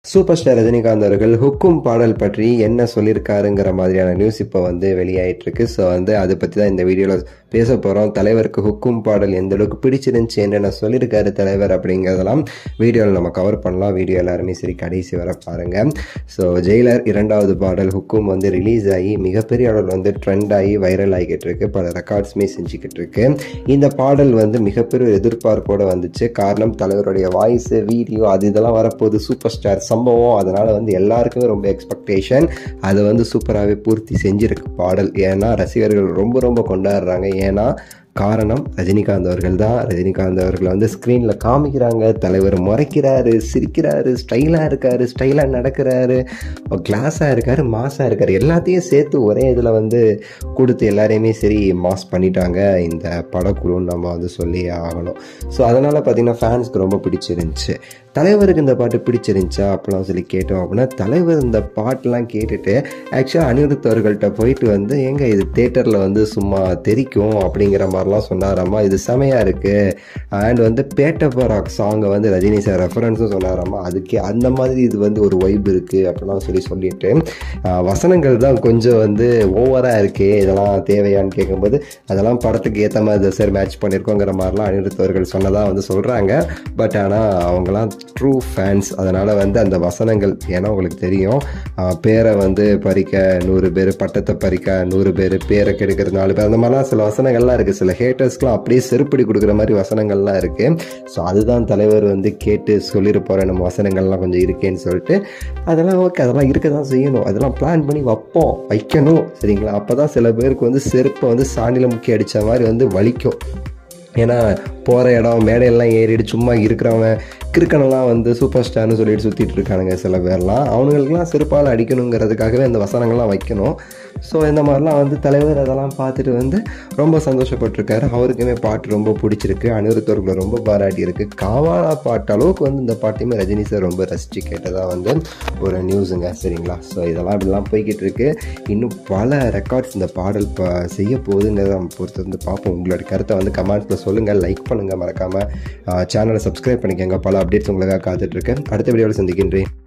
super star Rajinikanth அவர்கள் ஹுக்கும் பாடல் பற்றி என்ன சொல்லியிருக்காருங்கிற மாதிரியான நியூஸ் இப்போ வந்து வெளியாயிட்டு இருக்கு ஸோ வந்து அதை பற்றி தான் இந்த வீடியோவில் பேச போகிறோம் தலைவருக்கு ஹுக்கும் பாடல் எந்த அளவுக்கு பிடிச்சிருந்துச்சு என்னென்ன சொல்லியிருக்காரு தலைவர் அப்படிங்கிறதெல்லாம் வீடியோவில் நம்ம கவர் பண்ணலாம் வீடியோ எல்லாருமே சரி கடைசி வர பாருங்க ஸோ ஜெயிலர் இரண்டாவது பாடல் ஹுக்கும் வந்து ரிலீஸ் ஆகி மிகப்பெரிய அளவில் வந்து ட்ரெண்ட் ஆகி வைரல் ஆகிட்டு இருக்கு பல ரெக்கார்ட்ஸுமே செஞ்சுக்கிட்டு இருக்கு இந்த பாடல் வந்து மிகப்பெரிய ஒரு எதிர்பார்ப்போடு வந்துச்சு காரணம் தலைவருடைய வாய்ஸ் வீடியோ அது இதெல்லாம் வரப்போகுது சூப்பர் ஸ்டார் சம்பவம் அதனால் வந்து எல்லாருக்குமே ரொம்ப எக்ஸ்பெக்டேஷன் அதை வந்து சூப்பராகவே பூர்த்தி செஞ்சிருக்கு பாடல் ஏன்னா ரசிகர்கள் ரொம்ப ரொம்ப கொண்டாடுறாங்க ஏன்னா காரணம் ரஜினிகாந்த் அவர்கள் தான் ரஜினிகாந்த் அவர்களை வந்து ஸ்க்ரீனில் காமிக்கிறாங்க தலைவர் முறைக்கிறாரு சிரிக்கிறாரு ஸ்டைலாக இருக்காரு ஸ்டைலாக நடக்கிறாரு கிளாஸாக இருக்காரு மாஸாக இருக்காரு எல்லாத்தையும் சேர்த்து ஒரே இதில் வந்து கொடுத்து எல்லாரையுமே சரி மாஸ் பண்ணிட்டாங்க இந்த படக்குழுன்னு நம்ம வந்து சொல்லி ஆகணும் ஸோ அதனால் பார்த்திங்கன்னா ஃபேன்ஸ்க்கு ரொம்ப பிடிச்சிருந்துச்சு தலைவருக்கு இந்த பாட்டு பிடிச்சிருந்துச்சா அப்படிலாம் சொல்லி கேட்டோம் அப்படின்னா தலைவர் இந்த பாட்டெலாம் கேட்டுட்டு ஆக்சுவலாக அனிருத் அவர்கள்ட்ட போயிட்டு வந்து எங்க இது தேட்டரில் வந்து சும்மா தெரிக்கும் அப்படிங்கிற மாதிரிலாம் சொன்னாராம்மா இது செமையாக இருக்குது அண்ட் வந்து பேட்ட பராக் சாங்கை வந்து ரஜினி சார் ரெஃபரன்ஸும் சொன்னாராம்மா அதுக்கே அந்த மாதிரி இது வந்து ஒரு வைப் இருக்குது அப்படிலாம் சொல்லி சொல்லிட்டு ஆஹ், வசனங்கள் தான் கொஞ்சம் வந்து ஓவராக இருக்கே இதெல்லாம் தேவையான்னு கேட்கும்போது அதெல்லாம் படத்துக்கு ஏற்ற மாதிரி சார் மேட்ச் பண்ணியிருக்கோங்கிற மாதிரிலாம் அனிருத் அவர்கள் சொன்னதாக வந்து சொல்கிறாங்க பட் ஆனால் அவங்களாம் ட்ரூ ஃபேன்ஸ் அதனால் வந்து அந்த வசனங்கள் ஏன்னா உங்களுக்கு தெரியும் ஆஹ், பேரை வந்து பறிக்க நூறு பேர் பட்டத்தை பறிக்க நூறு பேர் பேரை கெடுக்கிற நாலு பேர் அந்த மாதிரிலாம் சில வசனங்கள்லாம் இருக்குது சில ஹேட்டர்ஸ்க்குலாம் அப்படியே செருப்படி கொடுக்குற மாதிரி வசனங்கள்லாம் இருக்குது ஸோ அதுதான் தலைவர் வந்து கேட்டு சொல்லிட்டு போகிற நம்ம வசனங்கள்லாம் கொஞ்சம் இருக்கேன்னு சொல்லிட்டு அதெல்லாம் ஓகே அதெல்லாம் இருக்க தான் செய்யணும் அதெல்லாம் பிளான் பண்ணி வைப்போம் வைக்கணும் சரிங்களா அப்போ தான் சில பேருக்கு வந்து செருப்பை வந்து சாணியில் முக்கி அடித்த மாதிரி வந்து வலிக்கும் ஏன்னா போகிற இடம் மேடையெல்லாம் ஏறிட்டு சும்மா இருக்கிறவங்க கிறுக்கனெல்லாம் வந்து சூப்பர் ஸ்டார்னு சொல்லிட்டு சுற்றிட்டு இருக்கானுங்க சில பேர்லாம் அவனுங்களுக்குலாம் செருப்பால் அடிக்கணுங்கிறதுக்காகவே அந்த வசனங்கள்லாம் வைக்கணும் ஸோ இந்த மாதிரிலாம் வந்து தலைவர் அதெல்லாம் பார்த்துட்டு வந்து ரொம்ப சந்தோஷப்பட்டிருக்காரு அவருக்குமே பாட்டு ரொம்ப பிடிச்சிருக்கு அனிருத்தவர்களை ரொம்ப பாராட்டி இருக்கு காவாலா பாட்டு அளவுக்கு வந்து இந்த பாட்டையுமே ரஜினி சார் ரொம்ப ரசித்து கேட்டதாக வந்து ஒரு நியூஸுங்க சரிங்களா ஸோ இதெல்லாம் இப்படிலாம் போய்கிட்டு இருக்கு இன்னும் பல ரெக்கார்ட்ஸ் இந்த பாடல் ப செய்ய போகுதுங்கிறத நம்ம பொறுத்து வந்து பார்ப்போம் உங்களோட கருத்தை வந்து கமெண்ட்ஸில் சொல்லுங்கள் லைக் பண்ணுங்கள் மறக்காமல் சேனலை சப்ஸ்கிரைப் பண்ணிக்கோங்க பல அப்டேட்ஸ் உங்களுக்காக காத்துட்ருக்கேன் அடுத்த வீடியோவில் சந்திக்கின்றேன்